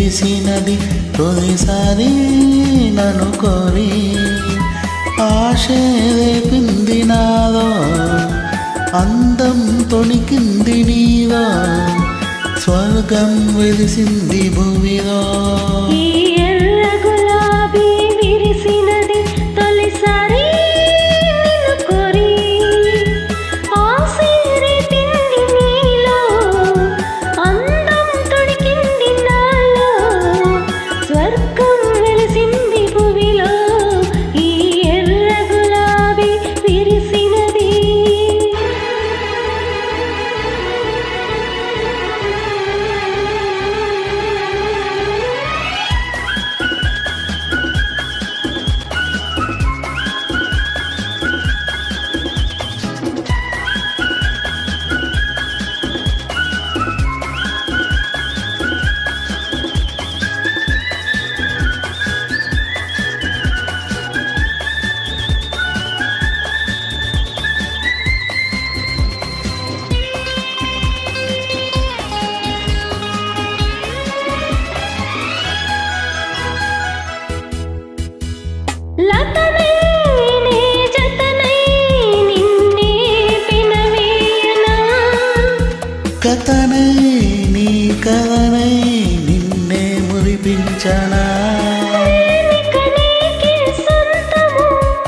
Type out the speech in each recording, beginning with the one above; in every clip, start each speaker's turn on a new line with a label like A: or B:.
A: విరిసినది తొలిసారి నన్ను కోరి ఆశే రేపింది నాదో అందం తొణికింది నీదో స్వర్గం వెలిసింది భూమిలో
B: ఈ ఎర్ర గులాబీ విరిసినది తొలిసారి నిన్ను కోరి ఆశే రేపింది నీలో అందం తొడికింది నాలో స్వర్గం వెలిసింది భువిలో ఈ ఎర్ర గులాబీ విరిసినది లతనై నీ జతనై నిన్నే పినవేయనా
A: కథనై నీ కథనై నిన్నే మురిపించనా
B: కనేకి సొంతము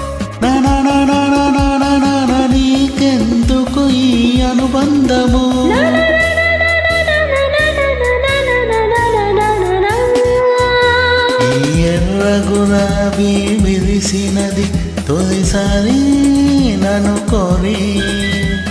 A: ననననననననన నీకెందుకు ఈ అనుబంధము ఈ ఎర్ర గులాబీ విరిసినది తొలిసారి నన్ను కోరి